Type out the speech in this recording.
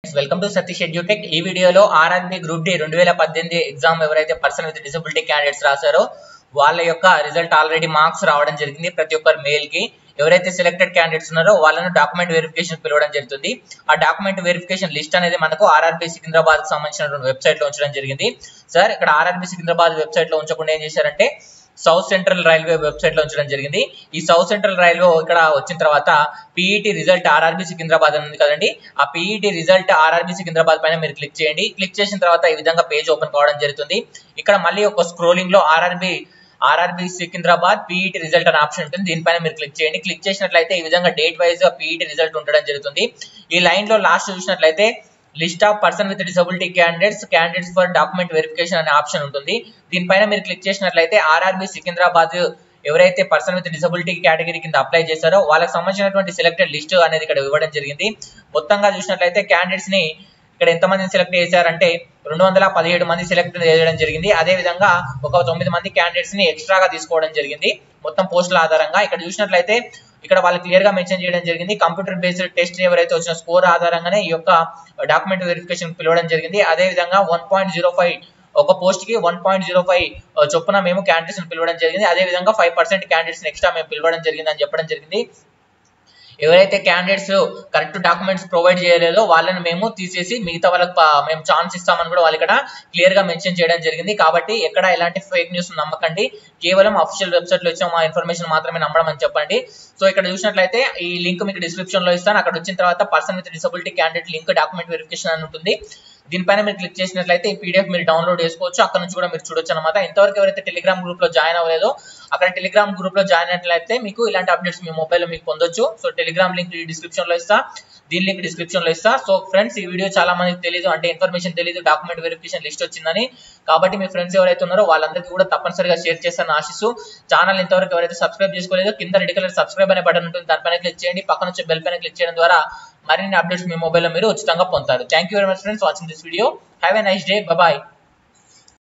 welcome to Satish edutech ఈ వీడియోలో RRB group D రెండు వేల పద్దెనిమిది ఎగ్జామ్ ఎవరైతే పర్సన్ విత్ డిసబిలిటీ క్యాండిడేట్స్ రాశారో వాళ్ళ యొక్క రిజల్ట్ ఆల్రెడీ మార్క్స్ రావడం జరిగింది ప్రతి ఒక్కరు మెయిల్ కి ఎవరైతే సెలెక్టెడ్ క్యాండిడేట్స్ ఉన్నారో వాళ్ళను డాక్యుమెంట్ వెరిఫికేషన్ పిలవడం జరుగుతుంది ఆ డాక్యుమెంట్ వెరిఫికేషన్ లిస్ట్ అనేది మనకు ఆర్ఆర్బి సికింద్రాబాద్ కి సంబంధించిన వెబ్సైట్ లో ఉంచడం జరిగింది సార్ ఇక్కడ ఆర్ఆర్బి సికింద్రాబాద్ వెబ్సైట్ లో ఉంచకుండా ఏం చేశారంటే సౌత్ సెంట్రల్ రైల్వే వెబ్సైట్ లో ఉంచడం జరిగింది ఈ సౌత్ సెంట్రల్ రైల్వే ఇక్కడ వచ్చిన తర్వాత పీఈటీ రిజల్ట్ ఆర్ఆర్బి సికింద్రాబాద్ అని ఉంది కదండి ఆ పీఈటీ రిజల్ట్ ఆర్ఆర్బి సికింద్రాబాద్ పైన మీరు క్లిక్ చేయండి క్లిక్ చేసిన తర్వాత ఈ విధంగా పేజ్ ఓపెన్ కావడం జరుగుతుంది ఇక్కడ మళ్ళీ ఒక స్క్రోలింగ్ లో RRB RRB Secunderabad PET result అనే ఆప్షన్ ఉంటుంది దీనిపైన మీరు క్లిక్ చేయండి క్లిక్ చేసినట్లయితే ఈ విధంగా డేట్ వైజ్ గా పీఈటీ రిజల్ట్ ఉండడం జరుగుతుంది ఈ లైన్ లో లాస్ట్ చూసినట్లయితే list of person with disability candidates candidates for document verification అనే ఆప్షన్ ఉంటుంది దీనిపైన మీరు క్లిక్ చేసినట్లయితే ఆర్ఆర్బి సికింద్రాబాద్ ఎవరైతే పర్సన్ విత్ డిసబిలిటీ కేటగిరీ కింద అప్లై చేశారో వాళ్ళకి సంబంధించినటువంటి సెలెక్టెడ్ లిస్ట్ అనేది ఇక్కడ ఇవ్వడం జరిగింది మొత్తంగా చూసినట్లయితే క్యాండిడేట్స్ ని ఇక్కడ ఎంతమందిని సెలెక్ట్ చేశారంటే రెండు వందల పదిహేడు మంది సెలెక్ట్ చేయడం జరిగింది అదే విధంగా ఒక తొమ్మిది మంది క్యాండిడేట్స్ ని ఎక్స్ట్రాగా తీసుకోవడం జరిగింది మొత్తం పోస్టుల ఆధారంగా ఇక్కడ చూసినట్లయితే ఇక్కడ వాళ్ళు క్లియర్ గా మెన్షన్ చేయడం జరిగింది కంప్యూటర్ బేస్డ్ టెస్ట్ ఎవరైతే వచ్చిన స్కోర్ ఆధారంగానే ఈ యొక్క డాక్యుమెంట్ వెరిఫికేషన్ పిలవడం జరిగింది అదే విధంగా వన్ పాయింట్ జీరో ఫైవ్ ఒక పోస్ట్ కి వన్ పాయింట్ జీరో ఫైవ్ చొప్పున మేము క్యాండిడేట్స్ పిలవడం జరిగింది అదే విధంగా ఫైవ్ పర్సెంట్ క్యాండిడేట్స్ ఎక్స్ట్రా మేము పిలవడం జరిగింది అని చెప్పడం జరిగింది ఎవరైతే క్యాండిడేట్స్ కరెక్ట్ డాక్యుమెంట్స్ ప్రొవైడ్ చేయలేదో వాళ్ళని మేము తీసేసి మిగతా వాళ్ళకి మేము ఛాన్స్ ఇస్తామని కూడా వాళ్ళు ఇక్కడ క్లియర్ గా మెన్షన్ చేయడం జరిగింది కాబట్టి ఎక్కడ ఎలాంటి ఫేక్ న్యూస్ నమ్మకండి కేవలం అఫీషియల్ వెబ్సైట్ లో ఇచ్చిన మా ఇన్ఫర్మేషన్ మాత్రమే నమ్మడం అని చెప్పండి సో ఇక్కడ చూసినట్లయితే ఈ లింక్ మీకు డిస్క్రిప్షన్ లో ఇస్తాను అక్కడ వచ్చిన తర్వాత person with disability candidate link document verification అని ఉంటుంది దీనిపైన మీరు క్లిక్ చేసినట్లయితే ఈ పీడిఎఫ్ మీరు డౌన్లోడ్ చేసుకోవచ్చు అక్కడ నుంచి కూడా మీరు చూడొచ్చు అనమాట ఇంతవరకు ఎవరైతే టెలిగ్రామ్ గ్రూప్ లో జాయిన్ అవ్వలేదో అక్కడ టెలిగ్రామ్ గ్రూప్ లో జాయిన్ అయినట్లయితే మీకు ఇలాంటి అప్డేట్స్ మీ మొబైల్ లో మీకు పొందొచ్చు సో టెలిగ్రామ్ లింక్ డిస్క్రిప్షన్ లో ఇస్తా దీని లింక్ డిస్క్రిప్షన్ లో ఇస్తా సో ఫ్రెండ్స్ ఈ వీడియో చాలా మందికి తెలియదు అంటే ఇన్ఫర్మేషన్ తెలియదు డాక్యుమెంట్ వెరిఫికేషన్ లిస్ట్ వచ్చిందని కాబట్టి మీ ఫ్రెండ్స్ ఎవరైతే ఉన్నారో వాళ్ళందరికీ కూడా తప్పనిసరిగా షేర్ చేస్తాను ఆశిస్తూ ఛానల్ ఇంతవరకు ఎవరైతే సబ్స్క్రైబ్ చేసుకోలేదో కింద రెడ్ కలర్ సబ్స్క్రైబ్ అనే బటన్ ఉంటుంది దానిపైన క్లిక్ చేయండి పక్కన వచ్చే బెల్ పైన క్లిక్ చేయడం ద్వారా మరిన్ని అప్డేట్స్ మీ మొబైల్లో మీరు ఉచితంగా పొందుతారు thank you very much friends watching this video have a nice day bye